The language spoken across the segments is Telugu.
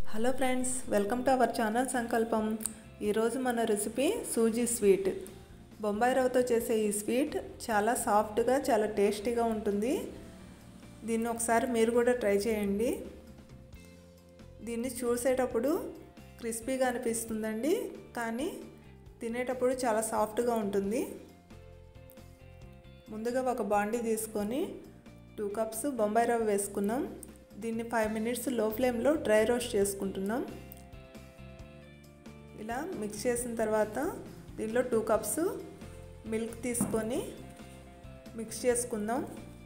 hello friends welcome to our channel Sankalpam ఈరోజు మన రెసిపీ సూజీ స్వీట్ బొంబాయి రవ్వతో చేసే ఈ స్వీట్ చాలా సాఫ్ట్గా చాలా టేస్టీగా ఉంటుంది దీన్ని ఒకసారి మీరు కూడా ట్రై చేయండి దీన్ని చూసేటప్పుడు క్రిస్పీగా అనిపిస్తుందండి కానీ తినేటప్పుడు చాలా సాఫ్ట్గా ఉంటుంది ముందుగా ఒక బాండీ తీసుకొని టూ కప్స్ బొంబాయి రవ్వ వేసుకున్నాం దీన్ని ఫైవ్ మినిట్స్ లో ఫ్లేమ్లో డ్రై రోస్ట్ చేసుకుంటున్నాం ఇలా మిక్స్ చేసిన తర్వాత దీనిలో టూ కప్స్ మిల్క్ తీసుకొని మిక్స్ చేసుకుందాం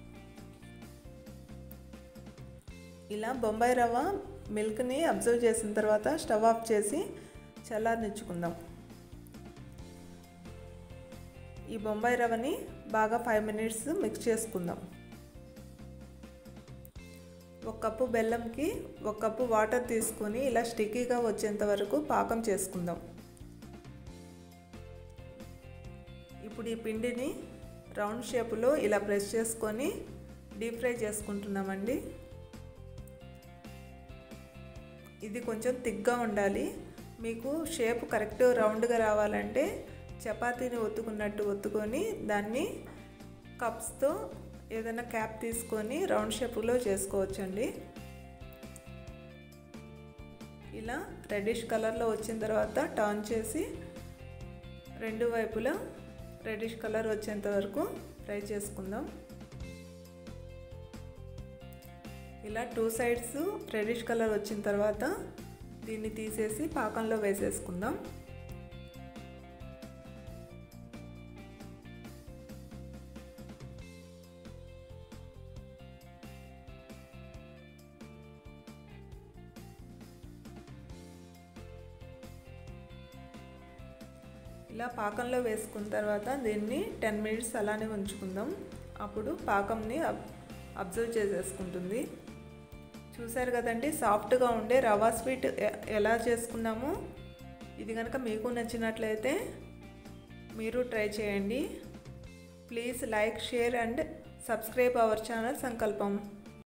ఇలా బొంబాయి రవ్వ మిల్క్ని అబ్జర్వ్ చేసిన తర్వాత స్టవ్ ఆఫ్ చేసి చల్లారనిచ్చుకుందాం ఈ బొంబాయి రవ్వని బాగా ఫైవ్ మినిట్స్ మిక్స్ చేసుకుందాం ఒక కప్పు బెల్లంకి ఒక కప్పు వాటర్ తీసుకొని ఇలా స్టిక్కీగా వచ్చేంత వరకు పాకం చేసుకుందాం ఇప్పుడు ఈ పిండిని రౌండ్ షేపులో ఇలా ప్రెస్ చేసుకొని డీప్ ఫ్రై చేసుకుంటున్నామండి ఇది కొంచెం థిక్గా ఉండాలి మీకు షేప్ కరెక్ట్ రౌండ్గా రావాలంటే చపాతీని ఒత్తుకున్నట్టు ఒత్తుకొని దాన్ని కప్స్తో ఏదైనా క్యాప్ తీసుకొని రౌండ్ షేప్లో చేసుకోవచ్చండి ఇలా రెడ్డిష్ కలర్లో వచ్చిన తర్వాత టర్న్ చేసి రెండు వైపులా రెడ్డిష్ కలర్ వచ్చేంత వరకు ఫ్రై చేసుకుందాం ఇలా టూ సైడ్స్ రెడ్డిష్ కలర్ వచ్చిన తర్వాత దీన్ని తీసేసి పాకంలో వేసేసుకుందాం ఇలా పాకంలో వేసుకున్న తర్వాత దీన్ని టెన్ మినిట్స్ అలానే ఉంచుకుందాం అప్పుడు పాకంని అబ్జర్వ్ చేసేసుకుంటుంది చూసారు కదండి సాఫ్ట్గా ఉండే రవా స్వీట్ ఎలా చేసుకున్నామో ఇది కనుక మీకు నచ్చినట్లయితే మీరు ట్రై చేయండి please like share and subscribe our channel సంకల్పం